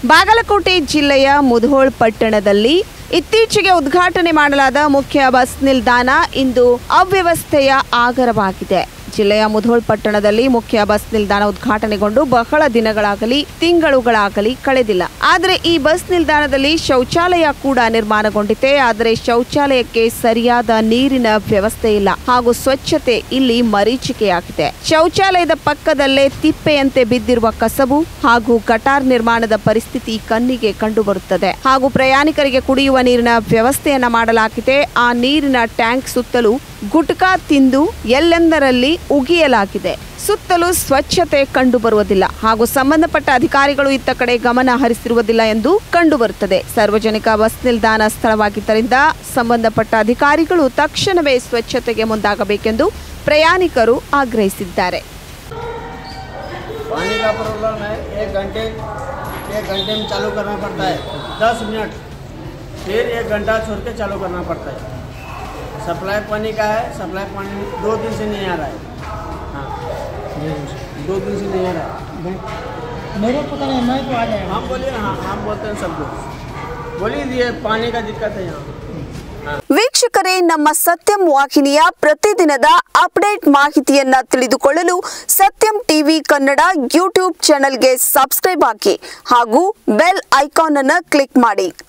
ಬಾಗಲಕೋಟೆ ಜಿಲ್ಲೆಯ ಮುಧೋಳ್ ಪಟ್ಟಣದಲ್ಲಿ ಇತ್ತೀಚೆಗೆ ಉದ್ಘಾಟನೆ ಮಾಡಲಾದ ಮುಖ್ಯ ಬಸ್ ನಿಲ್ದಾಣ ಇಂದು ಅವ್ಯವಸ್ಥೆಯ ಆಗರವಾಗಿದೆ ಜಿಲ್ಲೆಯ ಮುಧೋಳ್ ಪಟ್ಟಣದಲ್ಲಿ ಮುಖ್ಯ ಬಸ್ ನಿಲ್ದಾಣ ಉದ್ಘಾಟನೆಗೊಂಡು ಬಹಳ ದಿನಗಳಾಗಲಿ ತಿಂಗಳುಗಳಾಗಲಿ ಕಳೆದಿಲ್ಲ ಆದರೆ ಈ ಬಸ್ ನಿಲ್ದಾಣದಲ್ಲಿ ಶೌಚಾಲಯ ಕೂಡ ನಿರ್ಮಾಣಗೊಂಡಿದೆ ಆದರೆ ಶೌಚಾಲಯಕ್ಕೆ ಸರಿಯಾದ ನೀರಿನ ವ್ಯವಸ್ಥೆ ಇಲ್ಲ ಹಾಗೂ ಸ್ವಚ್ಛತೆ ಇಲ್ಲಿ ಮರೀಚಿಕೆಯಾಗಿದೆ ಶೌಚಾಲಯದ ಪಕ್ಕದಲ್ಲೇ ತಿಪ್ಪೆಯಂತೆ ಬಿದ್ದಿರುವ ಕಸಬು ಹಾಗೂ ಗಟಾರ್ ನಿರ್ಮಾಣದ ಪರಿಸ್ಥಿತಿ ಕಣ್ಣಿಗೆ ಕಂಡುಬರುತ್ತದೆ ಹಾಗೂ ಪ್ರಯಾಣಿಕರಿಗೆ ಕುಡಿಯುವ ನೀರಿನ ವ್ಯವಸ್ಥೆಯನ್ನ ಮಾಡಲಾಗಿದೆ ಆ ನೀರಿನ ಟ್ಯಾಂಕ್ ಸುತ್ತಲೂ ಗುಟ್ಕಾ ತಿಂದು ಎಲ್ಲೆಂದರಲ್ಲಿ ಉಗಿಯಲಾಗಿದೆ ಸುತ್ತಲೂ ಸ್ವಚ್ಛತೆ ಕಂಡುಬರುವುದಿಲ್ಲ ಹಾಗೂ ಸಂಬಂಧಪಟ್ಟ ಅಧಿಕಾರಿಗಳು ಇತ್ತ ಕಡೆ ಗಮನ ಹರಿಸಿರುವುದಿಲ್ಲ ಎಂದು ಕಂಡುಬರುತ್ತದೆ ಸಾರ್ವಜನಿಕ ಬಸ್ ನಿಲ್ದಾಣ ಸ್ಥಳವಾಗಿದ್ದರಿಂದ ಸಂಬಂಧಪಟ್ಟ ಅಧಿಕಾರಿಗಳು ತಕ್ಷಣವೇ ಸ್ವಚ್ಛತೆಗೆ ಮುಂದಾಗಬೇಕೆಂದು ಪ್ರಯಾಣಿಕರು ಆಗ್ರಹಿಸಿದ್ದಾರೆ पानी का प्रॉब्लम है एक घंटे एक घंटे में चालू करना पड़ता है दस मिनट फिर एक घंटा छोड़ के चालू करना पड़ता है सप्लाई पानी का है सप्लाई पानी दो दिन से नहीं आ रहा है हाँ दो दिन से नहीं आ रहा है मेरे पता नहीं मैं तो आ जाएगा हम बोलिए ना हाँ हम बोलते हैं सब लोग बोलिए ये पानी का दिक्कत है यहाँ ವೀಕ್ಷಕರೇ ನಮ್ಮ ಸತ್ಯಂ ವಾಹಿನಿಯ ಪ್ರತಿದಿನದ ಅಪ್ಡೇಟ್ ಮಾಹಿತಿಯನ್ನ ತಿಳಿದುಕೊಳ್ಳಲು ಸತ್ಯಂ ಟಿವಿ ಕನ್ನಡ ಯೂಟ್ಯೂಬ್ ಚಾನೆಲ್ಗೆ ಸಬ್ಸ್ಕ್ರೈಬ್ ಹಾಕಿ ಹಾಗೂ ಬೆಲ್ ಐಕಾನ್ ಅನ್ನು ಕ್ಲಿಕ್ ಮಾಡಿ